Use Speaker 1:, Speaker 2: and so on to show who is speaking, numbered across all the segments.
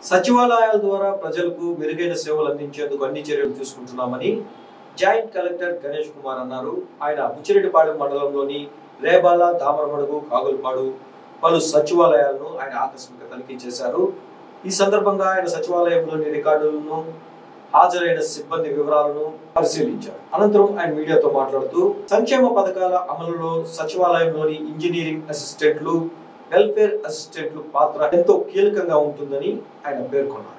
Speaker 1: సచివాలయాల ద్వారా ప్రజలకు మెరుగైన సేవలు అందించేందుకు అన్ని చర్యలు తీసుకుంటున్నామని జాయింట్ కలెక్టర్ గణేష్ కుమార్ అన్నారు ఆయన బుచ్చిరెడ్డిపాలెం మండలంలోని రేబాల దామరమడుగు కాగులపాడు పలు సచివాలయాలను ఆయన ఆకస్మిక తనిఖీ చేశారు ఈ సందర్భంగా ఆయన సచివాలయంలోని రికార్డులను హాజరైన సిబ్బంది వివరాలను పరిశీలించారు అనంతరం ఆయన మీడియాతో మాట్లాడుతూ సంక్షేమ పథకాల అమలులో సచివాలయంలోని ఇంజనీరింగ్ అసిస్టెంట్లు వెల్ఫేర్ అసిస్టెంట్లు పాత్ర ఎంతో కీలకంగా ఉంటుందని ఆయన పేర్కొన్నారు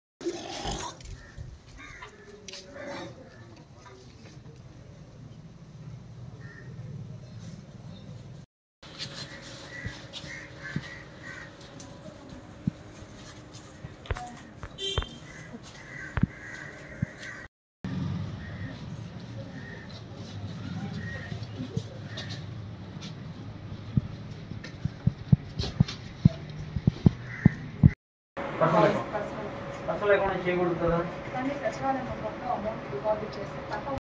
Speaker 2: పర్సనల్ పర్సనల్ అకౌంట్ చేయకూడదు కదా
Speaker 3: కానీ సచివాలయం అకౌంట్లో అమౌంట్ డిపాజిట్ చేస్తే తప్ప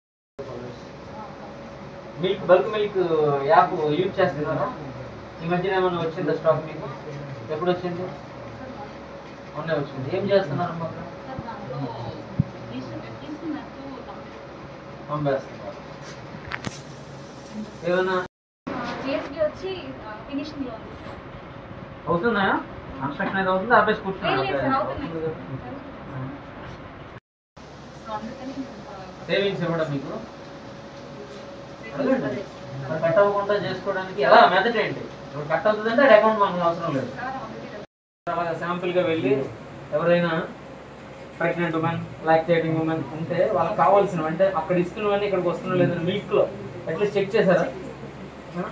Speaker 2: milk bulk milk app use చేస్తున్నారా ఈ మధ్యన ఏమైనా వచ్చిందా స్టాక్ మీకు ఎప్పుడు వచ్చింది మొన్నే వచ్చింది ఏం చేస్తున్నారు మాకు పంపేస్తున్నారు ఏమైనా
Speaker 3: జిఎస్బి వచ్చి ఫినిషింగ్ లో ఉంది సార్.
Speaker 2: అవుతున్నాయా కన్స్ట్రక్షన్ అయితే అవుతుంది ఆపేసి
Speaker 3: లేదు సార్,
Speaker 2: కూర్చున్నాను
Speaker 3: అవుతున్నాయి. సో అందుకని
Speaker 2: సేవింగ్స్ ఇవ్వడం మీకు
Speaker 3: అడగండి.
Speaker 2: మరి కట్ అవ్వకుండా చేసుకోవడానికి ఎలా మెథడ్ ఏంటి ఇప్పుడు కట్ అవుతుందంటే అది అకౌంట్ మనకు అవసరం లేదు
Speaker 3: సార్ అందుకే
Speaker 2: అలాగా శాంపుల్గా వెళ్ళి ఎవరైనా ప్రెగ్నెంట్ ఉమెన్ లాక్టేటింగ్ ఉమెన్ ఉంటే వాళ్ళకి కావాల్సినవి అంటే అక్కడ ఇస్తున్నవన్నీ ఇక్కడికి వస్తున్నా లేదని మిల్క్లో అట్లీస్ట్ చెక్ చేశారా ఆ?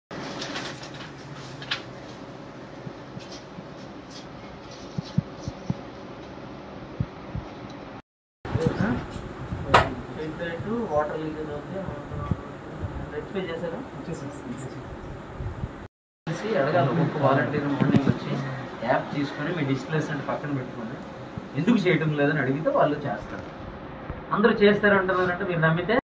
Speaker 2: వాటర్ లీకేజ్ అవుతుంది రెక్టిఫై చేశారా చేసి అడగాలి ఒక్కొక్క వాలంటీర్ మార్నింగ్ వచ్చి యాప్ తీసుకొని మీ డిస్ప్లేస్మెంట్ పక్కన పెట్టుకొని ఎందుకు చేయటం లేదని అడిగితే వాళ్ళు చేస్తారు అందరూ చేస్తారు అంటున్నారంటే మీరు నమ్మితే